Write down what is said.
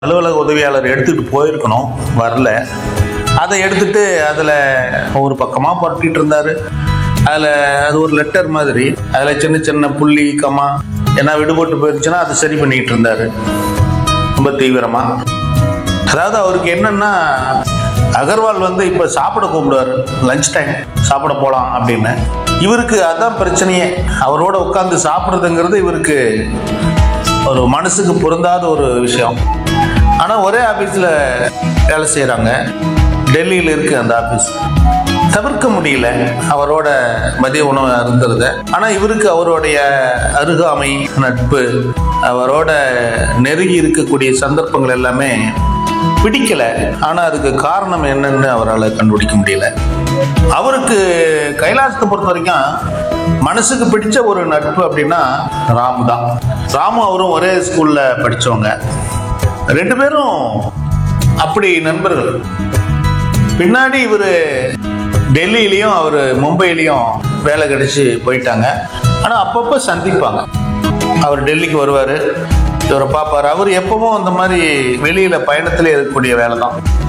அலுவலக உதவியாளர் எடுத்துட்டு போயிருக்கணும் வரல அதை எடுத்துட்டு அதில் ஒரு பக்கமாக புரட்டிட்டு இருந்தாரு அதில் அது ஒரு லெட்டர் மாதிரி அதில் சின்ன சின்ன புள்ளி கமா ஏன்னா விடுபட்டு போயிருச்சுன்னா அதை சரி பண்ணிட்டு இருந்தாரு ரொம்ப தீவிரமா அதாவது அவருக்கு என்னன்னா அகர்வால் வந்து இப்போ சாப்பிட கூப்பிடுவார் லஞ்ச் டைம் சாப்பிட போகலாம் அப்படின்னு இவருக்கு அதான் பிரச்சனையே அவரோட உட்காந்து சாப்பிட்றதுங்கிறது இவருக்கு ஒரு மனசுக்கு பொருந்தாத ஒரு விஷயம் ஆனால் ஒரே ஆஃபீஸில் வேலை செய்கிறாங்க டெல்லியில் இருக்கு அந்த ஆஃபீஸ் தவிர்க்க முடியல அவரோட மதிய உணவு அருந்துறத ஆனால் இவருக்கு அவருடைய அருகாமை நட்பு அவரோட நெருங்கி இருக்கக்கூடிய சந்தர்ப்பங்கள் எல்லாமே பிடிக்கல ஆனால் அதுக்கு காரணம் என்னன்னு அவரால் கண்டுபிடிக்க முடியல அவருக்கு கைலாசத்தை பொறுத்த வரைக்கும் மனசுக்கு பிடிச்ச ஒரு நட்பு அப்படின்னா ராமு தான் ராமு அவரும் ஒரே ஸ்கூல்ல படிச்சவங்க ரெண்டு பேரும் அப்படி நண்பர்கள் பின்னாடி இவர் டெல்லியிலையும் அவர் மும்பையிலையும் வேலை கிடைச்சி போயிட்டாங்க ஆனால் அப்பப்போ சந்திப்பாங்க அவர் டெல்லிக்கு வருவார் இவரை பார்ப்பார் அவர் எப்பவும் அந்த மாதிரி வெளியில் பயணத்தில் இருக்கக்கூடிய வேலை தான்